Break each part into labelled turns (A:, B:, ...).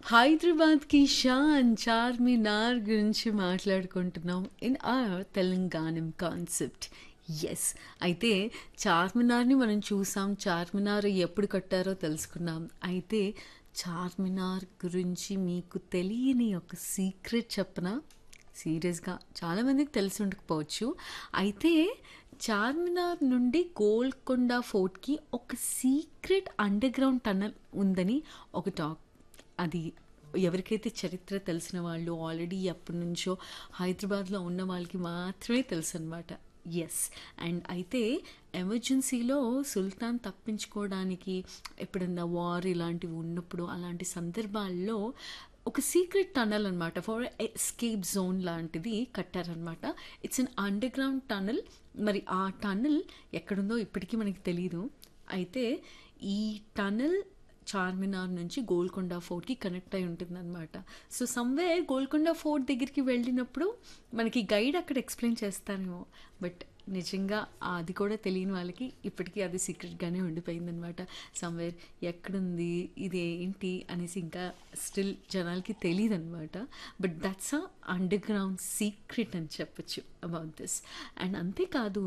A: హైదరాబాద్‌కి షాన్ చార్మినార్ గురించి మాట్లాడుకుంటున్నాం in our Telanganam concept. Yes. అయితే చార్మినార్‌ని మనం చూసాం. చార్మినార్ ఎప్పుడు కట్టారో తెలుసుకున్నాం. అయితే చార్మినార్ గురించి మీకు తెలియని ఒక సీక్రెట్ చెప్పనా? సీరియస్‌గా చాలామందికి తెలిసి ఉండకపోవచ్చు. అయితే చార్మినార్ నుండి గోల్కొండ ఫోర్ట్‌కి ఒక సీక్రెట్ అండర్‌గ్రౌండ్ టన్నెల్ ఉందని ఒక టాక్. అది ఎవరికైతే చరిత్ర తెలిసిన వాళ్ళు ఆల్రెడీ ఎప్పటినుంచో హైదరాబాద్‌లో ఉన్న వాళ్ళకి మాత్రమే తెలుసనమాట. యెస్. అండ్ అయితే ఎమర్జెన్సీలో సుల్తాన్ తప్పించుకోవడానికి ఎప్పుడన్నా వార్ ఇలాంటివి ఉన్నప్పుడు అలాంటి సందర్భాల్లో ఒక సీక్రెట్ టన్నెల్ అనమాట. ఫర్ ఎస్కేప్ జోన్ లాంటిది కట్టారనమాట. It's an underground tunnel. మరి ఆ టన్నెల్ ఎక్కడుందో ఇప్పటికీ మనకి తెలీదు. అయితే ఈ టన్నెల్ చార్మినార్ నుంచి గోల్కొండ ఫోర్ట్‌కి కనెక్ట్ అయి ఉంటుందనమాట. సో సమ్‌వేర్ గోల్కొండ ఫోర్ట్ దగ్గరికి వెళ్ళినప్పుడు మనకి గైడ్ అక్కడ ఎక్స్‌ప్లెయిన్ చేస్తారేమో. బట్ నిజంగా అది కూడా తెలియని వాళ్ళకి ఇప్పటికీ అది సీక్రెట్‌గానే ఉండిపోయిందనమాట. సమ్‌వేర్ ఎక్కడుంది? ఇది ఏంటి? అనేసి ఇంకా స్టిల్ జనాలకి తెలీదనమాట. But that's a underground secret అని చెప్పొచ్చు అబౌట్ దిస్. అండ్ అంతేకాదు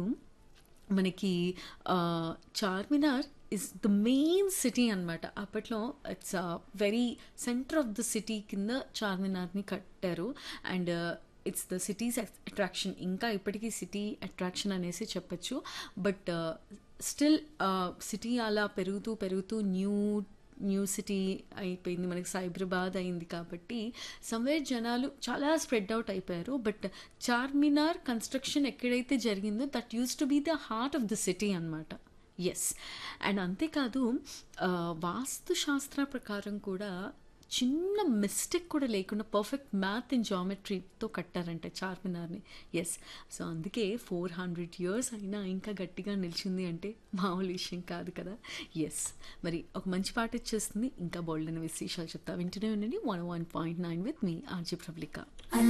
A: మనకి ah, Charminar is the main city అనమాట. అప్పట్లో it's ah, very centre of the city కింద చార్మినార్‌ని కట్టారు. And it's the city's attraction. ఇంకా ఇప్పటికీ సిటీ అట్రాక్షన్ అనేసి చెప్పొచ్చు. బట్ స్టిల్ ఆహ్, సిటీ అలా పెరుగుతూ పెరుగుతూ న్యూ న్యూ సిటీ అయిపోయింది. మనకి సైబరాబాద్ అయింది కాబట్టి సమ్‌వేర్ జనాలు చాలా స్ప్రెడ్ ఔట్ అయిపోయారు. బట్ చార్మినార్ కన్‌స్ట్రక్షన్ ఎక్కడైతే జరిగిందో that used to be the heart of the city అనమాట. యెస్. అండ్ అంతేకాదు ఆహ్, వాస్తు శాస్త్ర ప్రకారం కూడా చిన్న మిస్టేక్ కూడా లేకుండా పర్ఫెక్ట్ మ్యాథ్ అండ్ జియోమెట్రీతో కట్టారంట చార్మినార్‌ని. యెస్. సో అందుకే 400 ఇయర్స్ అయినా ఇంకా గట్టిగా నిలిచింది అంటే మామూలు విషయం కాదు కదా! యెస్. మరి ఒక మంచి పాట వచ్చేస్తుంది. ఇంకా బోలెడన్ని విశేషాలు చెప్తా. వింటూనే ఉండండి 101.9 విత్ మీ ఆర్‌జే ప్రవళిక.